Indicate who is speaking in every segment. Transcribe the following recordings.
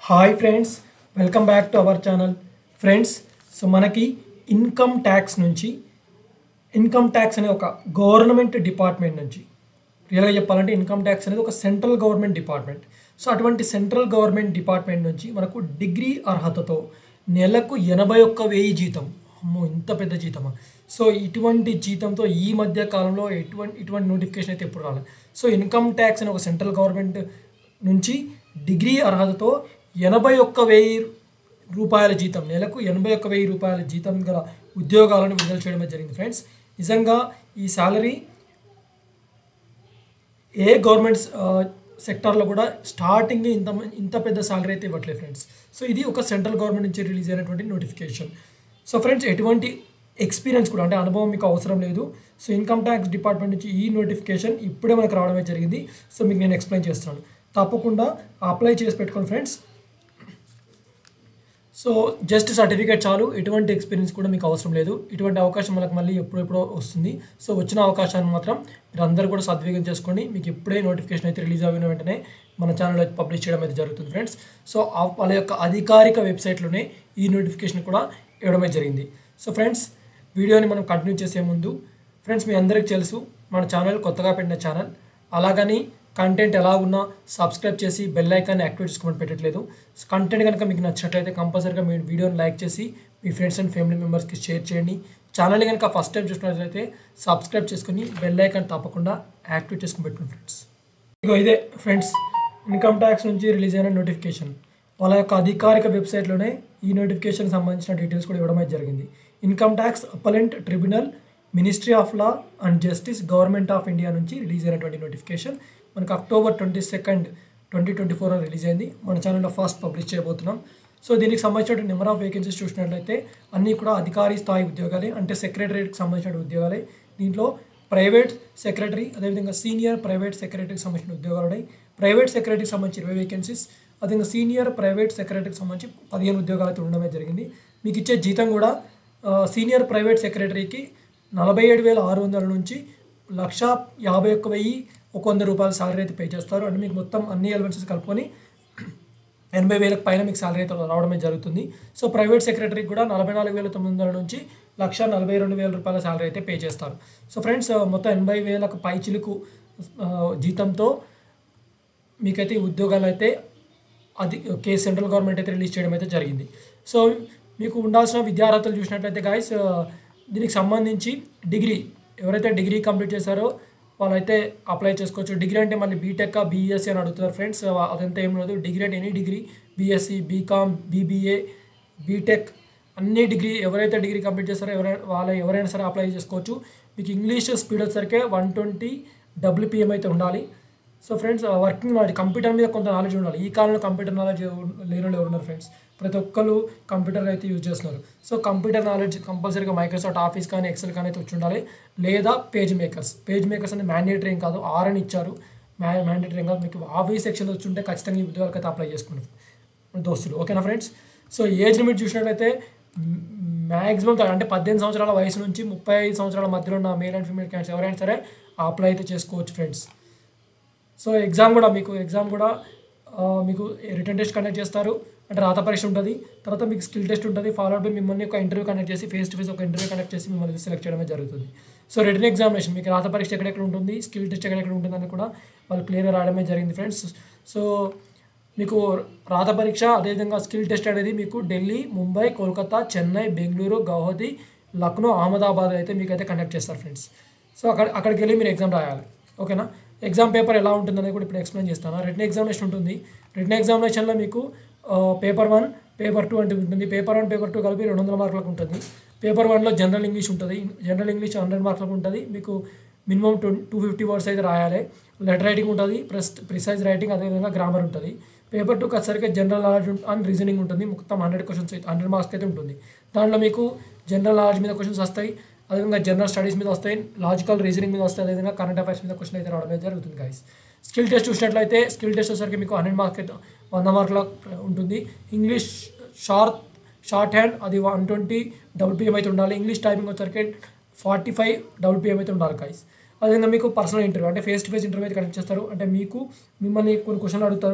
Speaker 1: hi friends welcome back to our channel friends so మనకి income tax నుంచి income tax అనే ఒక government department నుంచి రియల్గా చెప్పాలంటే ఇన్కమ్ ట్యాక్స్ అనేది ఒక సెంట్రల్ గవర్నమెంట్ డిపార్ట్మెంట్ సో అటువంటి సెంట్రల్ గవర్నమెంట్ డిపార్ట్మెంట్ నుంచి మనకు డిగ్రీ అర్హతతో నెలకు ఎనభై ఒక్క వెయ్యి జీతం అమ్మో ఇంత పెద్ద జీతమా సో ఇటువంటి జీతంతో ఈ మధ్య కాలంలో ఎటువంటి ఇటువంటి నోటిఫికేషన్ అయితే ఎప్పుడు రాలేదు సో ఇన్కమ్ ట్యాక్స్ అనే ఒక సెంట్రల్ గవర్నమెంట్ నుంచి డిగ్రీ అర్హతతో ఎనభై ఒక్క వెయ్యి రూపాయల జీతం నెలకు ఎనభై ఒక్క వెయ్యి రూపాయల జీతం గల ఉద్యోగాలను విడుదల చేయడమే జరిగింది ఫ్రెండ్స్ నిజంగా ఈ శాలరీ ఏ గవర్నమెంట్ సెక్టార్లో కూడా స్టార్టింగ్ ఇంత మ- ఇంత పెద్ద శాలరీ అయితే ఇవ్వట్లేదు ఫ్రెండ్స్ సో ఇది ఒక సెంట్రల్ గవర్నమెంట్ నుంచి రిలీజ్ అయినటువంటి నోటిఫికేషన్ సో ఫ్రెండ్స్ ఎటువంటి ఎక్స్పీరియన్స్ కూడా అంటే అనుభవం మీకు అవసరం లేదు సో ఇన్కమ్ ట్యాక్స్ డిపార్ట్మెంట్ నుంచి ఈ నోటిఫికేషన్ ఇప్పుడే మనకు రావడమే జరిగింది సో మీకు నేను ఎక్స్ప్లెయిన్ చేస్తాను తప్పకుండా అప్లై చేసి పెట్టుకోండి ఫ్రెండ్స్ సో జస్ట్ సర్టిఫికేట్ చాలు ఎటువంటి ఎక్స్పీరియన్స్ కూడా మీకు అవసరం లేదు ఇటువంటి అవకాశం మనకు మళ్ళీ ఎప్పుడెప్పుడో వస్తుంది సో వచ్చిన అవకాశాన్ని మాత్రం మీరు అందరూ కూడా సద్వినియోగం చేసుకోండి మీకు ఎప్పుడే నోటిఫికేషన్ అయితే రిలీజ్ అయిన వెంటనే మన ఛానల్లో పబ్లిష్ చేయడం అయితే జరుగుతుంది ఫ్రెండ్స్ సో ఆ- వాళ్ళ యొక్క అధికారిక వెబ్సైట్లోనే ఈ నోటిఫికేషన్ కూడా ఇవ్వడమే జరిగింది సో ఫ్రెండ్స్ వీడియోని మనం కంటిన్యూ చేసే ముందు ఫ్రెండ్స్ మీ అందరికీ తెలుసు మన ఛానల్ కొత్తగా పెట్టిన ఛానల్ అలాగని కంటెంట్ ఎలా ఉన్నా సబ్స్క్రైబ్ చేసి బెల్ ఐకాన్ యాక్టివేట్ చేసుకోమని పెట్టట్లేదు కంటెంట్ కనుక మీకు నచ్చినట్లయితే కంపల్సరీగా మీ వీడియోని లైక్ చేసి మీ ఫ్రెండ్స్ అండ్ ఫ్యామిలీ మెంబర్స్కి షేర్ చేయండి ఛానల్ని కనుక ఫస్ట్ టైం చూసినట్లయితే సబ్స్క్రైబ్ చేసుకుని బెల్ ఐకాన్ తప్పకుండా యాక్టివేట్ చేసుకుని పెట్టుకోండి ఫ్రెండ్స్ ఇగో ఇదే ఫ్రెండ్స్ ఇన్కమ్ ట్యాక్స్ నుంచి రిలీజ్ అయిన నోటిఫికేషన్ వాళ్ళ యొక్క అధికారిక వెబ్సైట్లోనే ఈ నోటిఫికేషన్ సంబంధించిన డీటెయిల్స్ కూడా ఇవ్వడం అయితే జరిగింది income tax appellate tribunal ministry of law and justice government of India నుంచి రిలీజ్ అయినటువంటి నోటిఫికేషన్ మనకు October twenty second twenty twenty four release అయింది మన ఛానల్లో ఫస్ట్ పబ్లిష్ చేయబోతున్నాం సో దీనికి సంబంధించిన నెంబర్ ఆఫ్ వేకెన్సీస్ చూసినట్లయితే అన్నీ కూడా అధికారి స్థాయి ఉద్యోగాలే అంటే సెక్రటరీకి సంబంధించిన ఉద్యోగాలే దీంట్లో ప్రైవేట్ సెక్రటరీ అదేవిధంగా సీనియర్ ప్రైవేట్ సెక్రటరీకి సంబంధించిన ఉద్యోగాలు ఉన్నాయి ప్రైవేట్ సెక్రటరీకి సంబంధించి ఇరవై వేకెన్సీస్ అదేవిధంగా సీనియర్ ప్రైవేట్ సెక్రటరీకి సంబంధించి పదిహేను ఉద్యోగాలు అయితే ఉండడమే జరిగింది మీకు ఇచ్చే జీతం కూడా ఆ, సీనియర్ ప్రైవేట్ సెక్రటరీకి నలభై ఏడు వేల ఆరు వందల నుంచి లక్ష యాభై ఒక్క వెయ్యి ఒక వంద రూపాయల సాలరీ అయితే పే చేస్తారు అంటే మీకు మొత్తం అన్ని ఎలిమెంట్స్ కలుపుకొని ఎనభై వేలకు పైన మీకు సాలరీ అయితే రావడమే జరుగుతుంది సో ప్రైవేట్ సెక్రటరీకి కూడా నలభై నాలుగు వేల తొమ్మిది వందల నుంచి లక్ష నలభై రెండు వేల రూపాయల సాలరీ అయితే పే చేస్తారు సో ఫ్రెండ్స్ మొత్తం ఎనభై వేలకు పై చిలుకు ఆ, జీతంతో మీకైతే ఈ ఉద్యోగాలు అయితే అది కే సెంట్రల్ గవర్నమెంట్ అయితే రిలీజ్ చేయడం అయితే జరిగింది సో మీకు ఉండాల్సిన విద్యార్హతలు చూసినట్లయితే గాయస్ దీనికి సంబంధించి డిగ్రీ ఎవరైతే డిగ్రీ కంప్లీట్ చేశారో వాళ్ళైతే అప్లై చేసుకోవచ్చు డిగ్రీ అంటే మళ్ళీ బీటెక్ బీఎస్సీ అని అడుగుతారు ఫ్రెండ్స్ అదంతా ఏం లేదు డిగ్రీ అంటే any degree BSc BCom BBA BTech అన్ని డిగ్రీ ఎవరైతే డిగ్రీ కంప్లీట్ చేస్తారో ఎవరైనా వాళ్ళ ఎవరైనా సరే అప్లై చేసుకోవచ్చు మీకు ఇంగ్లీష్ స్పీడ్ వచ్చేసరికి వన్ ట్వంటీ డబ్ల్యూపీఎం అయితే ఉండాలి so friends working knowledge computer మీద కొంత నాలెడ్జ్ ఉండాలి ఈ కాలంలో కంప్యూటర్ నాలెడ్జ్ లేని వాళ్ళు ఎవరు ఉన్నారు ఫ్రెండ్స్ ప్రతి ఒక్కరు కంప్యూటర్ అయితే యూజ్ చేస్తున్నారు సో కంప్యూటర్ నాలెడ్జ్ కంపల్సరీగా మైక్రోసాఫ్ట్ ఆఫీస్ కానీ ఎక్సెల్ కానీ అయితే వచ్చి ఉండాలి లేదా పేజ్ మేకర్స్ పేజ్ మేకర్స్ అనేది మ్యాండేటరీ ఏం కాదు ఆర్ అని ఇచ్చారు మ్యా మ్యాండేటరీ ఏం కాదు మీకు ఆఫీస్ సెక్షన్ వచ్చి ఉంటే ఖచ్చితంగా ఈ ఉద్యోగాలకు అయితే అప్లై చేసుకోండి దోస్తులు ఓకేనా ఫ్రెండ్స్ సో ఏజ్ లిమిట్ చూసినట్లయితే మ్యాక్సిమం అంటే పద్దెనిమిది సంవత్సరాల వయసు నుంచి ముప్పై ఐదు సంవత్సరాల మధ్యలో ఉన్న మేల్ అండ్ ఫీమేల్ క్యాండిడేట్స్ ఎవరైనా సరే అప్లై అయితే చేసుకోవచ్చు ఫ్రెండ్స్ సో ఎగ్జామ్ కూడా మీకు ఎగ్జామ్ కూడా ఆ, మీకు రిటర్న్ టెస్ట్ కండక్ట్ చేస్తారు అంటే రాత పరీక్ష ఉంటుంది తర్వాత మీకు స్కిల్ టెస్ట్ ఉంటుంది ఫాలో బై మిమ్మల్ని ఒక ఇంటర్వ్యూ కండక్ట్ చేసి ఫేస్ టు ఫేస్ ఒక ఇంటర్వ్యూ కండక్ట్ చేసి మిమ్మల్ని సెలెక్ట్ చేయడమే జరుగుతుంది సో రిటర్న్ ఎగ్జామినేషన్ మీకు రాత పరీక్ష ఎక్కడెక్కడ ఉంటుంది స్కిల్ టెస్ట్ ఎక్కడెక్కడ ఉంటుంది అని కూడా వాళ్ళు క్లియర్గా రాయడమే జరిగింది ఫ్రెండ్స్ సో మీకు రాత పరీక్ష అదేవిధంగా స్కిల్ టెస్ట్ అనేది మీకు ఢిల్లీ ముంబై కోల్కతా చెన్నై బెంగళూరు గౌహతి లక్నో అహ్మదాబాద్ అయితే మీకు అయితే కండక్ట్ చేస్తారు ఫ్రెండ్స్ సో అక్కడ అక్కడికి వెళ్ళి మీరు ఎగ్జామ్ రాయాలి ఓకేనా ఎగ్జామ్ పేపర్ ఎలా ఉంటుందని కూడా ఇప్పుడు ఎక్స్ప్లెయిన్ చేస్తాను రిటర్న్ ఎగ్జామినేషన్ ఉంటుంది రిటర్న్ ఎగ్జామినేషన్లో మీకు పేపర్ వన్ పేపర్ టూ అంటే ఉంటుంది పేపర్ వన్ పేపర్ టూ కలిపి రెండు వందల మార్కులకు ఉంటుంది పేపర్ వన్లో జనరల్ ఇంగ్లీష్ ఉంటుంది జనరల్ ఇంగ్లీష్ హండ్రెడ్ మార్కులకు ఉంటుంది మీకు minimum two two fifty words అయితే రాయాలి లెటర్ రైటింగ్ ఉంటుంది ప్లస్ ప్రిసైజ్ రైటింగ్ అదేవిధంగా గ్రామర్ ఉంటుంది పేపర్ టూకి వచ్చేసరికి జనరల్ నాలెడ్జ్ అండ్ రీజనింగ్ ఉంటుంది మొత్తం హండ్రెడ్ క్వశ్చన్స్ అయితే హండ్రెడ్ మార్క్స్ అయితే ఉంటుంది దాంట్లో మీకు జనరల్ నాలెడ్జ్ మీద క్వశ్చన్స్ వస్తాయి అదేవిధంగా జనరల్ స్టడీస్ మీద వస్తాయి లాజికల్ రీజనింగ్ మీద వస్తాయి అదేవిధంగా కరెంట్ అఫైర్స్ మీద క్వశ్చన్ అయితే రావడం అయితే జరుగుతుంది గైస్ స్కిల్ టెస్ట్ చూసినట్లయితే స్కిల్ టెస్ట్ వచ్చేసరికి మీకు హండ్రెడ్ మార్క్స్ అయితే వంద మార్కుల ఉంటుంది ఇంగ్లీష్ షార్ట్ షార్ట్ హ్యాండ్ అది వన్ ట్వంటీ డబుల్ పిఎం అయితే ఉండాలి ఇంగ్లీష్ టైపింగ్ వచ్చేసరికి ఫార్టీ ఫైవ్ డబుల్ పిఎం అయితే ఉండాలి గైస్ అదేవిధంగా మీకు పర్సనల్ ఇంటర్వ్యూ అంటే ఫేస్ టు ఫేస్ ఇంటర్వ్యూ అయితే కండక్ట్ చేస్తారు అంటే మీకు మిమ్మల్ని కొన్ని క్వశ్చన్లు అడుగుతారు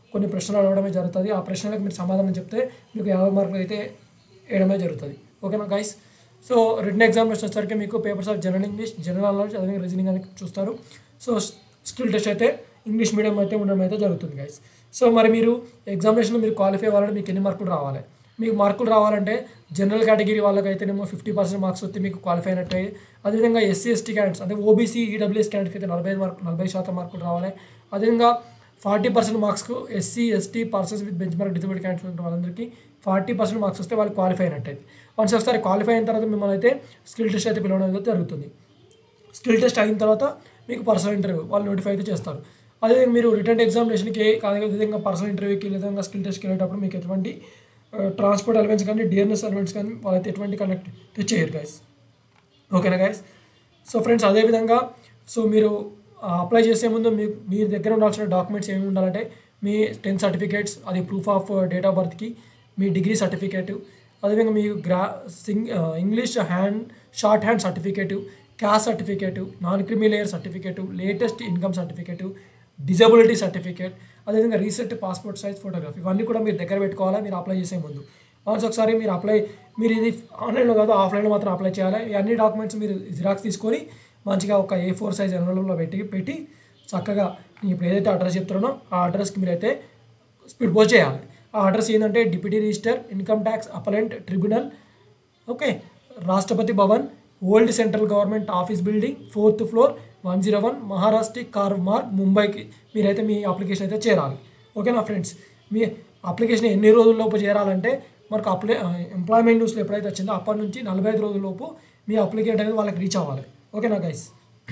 Speaker 1: కొన్ని ప్రశ్నలు అడగడమే జరుగుతుంది ఆ ప్రశ్నలకు మీరు సమాధానం చెప్తే మీకు యాభై మార్కులు అయితే వేయడమే జరుగుతుంది ఓకేనా గైస్ సో రిటర్న్ ఎగ్జామినేషన్ వచ్చేసరికి మీకు papers of general English general knowledge అదే రీజనింగ్ అని చూస్తారు సో స్కిల్ టెస్ట్ అయితే ఇంగ్లీష్ మీడియం అయితే ఉండడం అయితే జరుగుతుంది గైస్ సో మరి మీరు ఎగ్జామినేషన్లో మీరు క్వాలిఫై అవ్వాలంటే మీకు ఎన్ని మార్కులు రావాలి మీకు మార్కులు రావాలంటే జనరల్ కేటగిరీ వాళ్ళకైతేనేమో ఫిఫ్టీ పర్సెంట్ మార్క్స్ వస్తే మీకు క్వాలిఫై అయినట్టే అదేవిధంగా ఎస్సీ ఎస్టీ క్యాండిడేట్స్ అంటే ఓబీసీ ఈడబ్ల్యూఎస్ క్యాండిడేట్కి అయితే నలభై ఐదు మార్కులు నలభై శాతం మార్కులు రావాలి అదేవిధంగా ఫార్టీ పర్సెంట్ మార్క్స్కు SC ST persons with benchmark disability candidates ఉన్న వాళ్ళందరికీ ఫార్టీ పర్సెంట్ మార్క్స్ వస్తే వాళ్ళు క్వాలిఫై అయినట్టయితే వన్స్ ఒకసారి క్వాలిఫై అయిన తర్వాత మిమ్మల్ని అయితే స్కిల్ టెస్ట్ అయితే పిలవడం అయితే జరుగుతుంది స్కిల్ టెస్ట్ అయిన తర్వాత మీకు పర్సనల్ ఇంటర్వ్యూ వాళ్ళు నోటిఫై అయితే చేస్తారు అదే మీరు రిటర్న్ ఎగ్జామినేషన్కి అదే విధంగా పర్సనల్ ఇంటర్వ్యూకి విధంగా స్కిల్ టెస్ట్కి వెళ్ళేటప్పుడు మీకు ఎటువంటి ట్రాన్స్పోర్ట్ అలవెన్స్ కానీ డిఎన్ఎస్ అలవెన్స్ కానీ వాళ్ళైతే ఎటువంటి కనెక్ట్ చేయరు గైస్ ఓకేనా గైస్ సో ఫ్రెండ్స్ అదేవిధంగా సో మీరు అప్లై చేసే ముందు మీ మీ దగ్గర ఉండాల్సిన డాక్యుమెంట్స్ ఏమి ఉండాలంటే మీ టెన్త్ సర్టిఫికేట్స్ అది ప్రూఫ్ ఆఫ్ డేట్ ఆఫ్ బర్త్కి మీ డిగ్రీ సర్టిఫికేట్ అదేవిధంగా మీ గ్రా సింగ్ English hand short hand certificate caste certificate non creamy layer certificate latest income certificate disability certificate అదేవిధంగా రీసెంట్ పాస్పోర్ట్ సైజ్ ఫోటోగ్రాఫ్ ఇవన్నీ కూడా మీరు దగ్గర పెట్టుకోవాలా మీరు అప్లై చేసే ముందు వన్స్ ఒకసారి మీరు అప్లై మీరు ఇది ఆన్లైన్లో కాదు ఆఫ్లైన్లో మాత్రం అప్లై చేయాలి ఈ అన్ని డాక్యుమెంట్స్ మీరు జిరాక్స్ తీసుకొని మంచిగా ఒక ఏ ఫోర్ సైజ్ ఎన్వలంలో పెట్టి పెట్టి చక్కగా నేను ఇప్పుడు ఏదైతే అడ్రస్ చెప్తున్నానో ఆ అడ్రస్కి మీరైతే స్పీడ్ పోస్ట్ చేయాలి ఆ అడ్రస్ ఏంటంటే deputy register income tax appellate tribunal okay Rashtrapati Bhavan old central government office building fourth floor one zero one Maharashtra Karve Marg ముంబైకి మీరైతే మీ అప్లికేషన్ అయితే చేరాలి ఓకేనా ఫ్రెండ్స్ మీ అప్లికేషన్ ఎన్ని రోజుల్లోపు చేరాలంటే మనకు అప్లై ఎంప్లాయ్మెంట్ న్యూస్లో ఎప్పుడైతే వచ్చిందో అప్పటి నుంచి నలభై ఐదు రోజుల్లోపు మీ అప్లికేట్ అనేది వాళ్ళకి రీచ్ అవ్వాలి ఓకేనా గైస్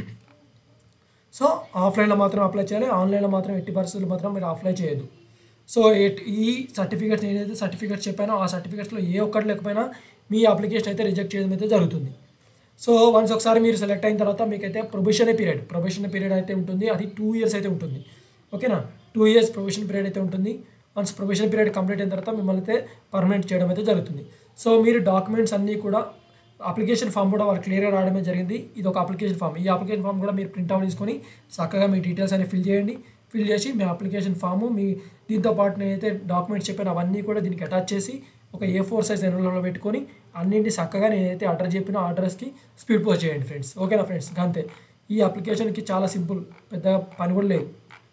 Speaker 1: సో ఆఫ్లైన్లో మాత్రం అప్లై చేయాలి ఆన్లైన్లో మాత్రం ఎట్టి పరిస్థితులు మాత్రం మీరు అప్లై చేయొద్దు సో ఎట్- ఈ సర్టిఫికేట్స్ ఏదైతే సర్టిఫికేట్స్ చెప్పానో ఆ సర్టిఫికేట్స్లో ఏ ఒక్కటి లేకపోయినా మీ అప్లికేషన్ అయితే రిజెక్ట్ చేయడం అయితే జరుగుతుంది సో వన్స్ ఒకసారి మీరు సెలెక్ట్ అయిన తర్వాత మీకైతే ప్రొబేషన్ పీరియడ్ ప్రొబేషన్ పీరియడ్ అయితే ఉంటుంది అది టూ ఇయర్స్ అయితే ఉంటుంది ఓకేనా టూ ఇయర్స్ ప్రొబేషన్ పీరియడ్ అయితే ఉంటుంది వన్స్ ప్రొబేషన్ పీరియడ్ కంప్లీట్ అయిన తర్వాత మిమ్మల్ని అయితే పర్మనెంట్ చేయడం అయితే జరుగుతుంది సో మీరు డాక్యుమెంట్స్ అన్నీ కూడా అప్లికేషన్ ఫామ్ కూడా వాళ్ళు క్లియర్గా రావడమే జరిగింది ఇది ఒక అప్లికేషన్ ఫామ్ ఈ అప్లికేషన్ ఫామ్ కూడా మీరు ప్రింట్ అవుట్ తీసుకొని చక్కగా మీ డీటెయిల్స్ అనేవి ఫిల్ చేయండి ఫిల్ చేసి మీ అప్లికేషన్ ఫాము మీ దీంతో పాటు నేనైతే డాక్యుమెంట్స్ చెప్పాను అవన్నీ కూడా దీనికి అటాచ్ చేసి ఒక ఏ ఫోర్ సైజ్ ఎన్వలంలో పెట్టుకొని అన్నింటి చక్కగా నేనైతే అడ్రస్ చెప్పిన అడ్రస్కి స్పీడ్ పోస్ట్ చేయండి ఫ్రెండ్స్ ఓకేనా ఫ్రెండ్స్ అంతే ఈ అప్లికేషన్కి చాలా సింపుల్ పెద్ద పని కూడా లేదు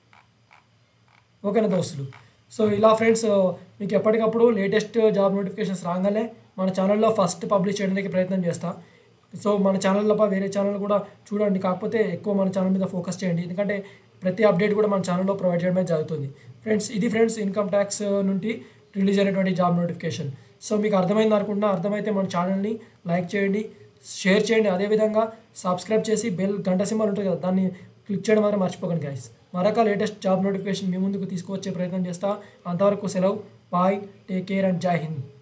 Speaker 1: ఓకేనా దోస్తులు సో ఇలా ఫ్రెండ్స్ మీకు ఎప్పటికప్పుడు లేటెస్ట్ జాబ్ నోటిఫికేషన్స్ రాగానే మన ఛానల్లో ఫస్ట్ పబ్లిష్ చేయడానికి ప్రయత్నం చేస్తా సో మన ఛానల్ తప్ప వేరే ఛానల్ కూడా చూడండి కాకపోతే ఎక్కువ మన ఛానల్ మీద ఫోకస్ చేయండి ఎందుకంటే ప్రతి అప్డేట్ కూడా మన ఛానల్లో ప్రొవైడ్ చేయడమే జరుగుతుంది ఫ్రెండ్స్ ఇది ఫ్రెండ్స్ ఇన్కమ్ ట్యాక్స్ నుండి రిలీజ్ అయినటువంటి జాబ్ నోటిఫికేషన్ సో మీకు అర్థమైంది అనుకుంటున్నా అర్థమైతే మన ఛానల్ని లైక్ చేయండి షేర్ చేయండి అదేవిధంగా సబ్స్క్రైబ్ చేసి బెల్ గంట సింబల్ ఉంటుంది కదా దాన్ని క్లిక్ చేయడం మాత్రం మర్చిపోకండి గైస్ మరొక లేటెస్ట్ జాబ్ నోటిఫికేషన్ మీ ముందుకు తీసుకువచ్చే ప్రయత్నం చేస్తా అంతవరకు సెలవు బాయ్ టేక్ కేర్ అండ్ జై హింద్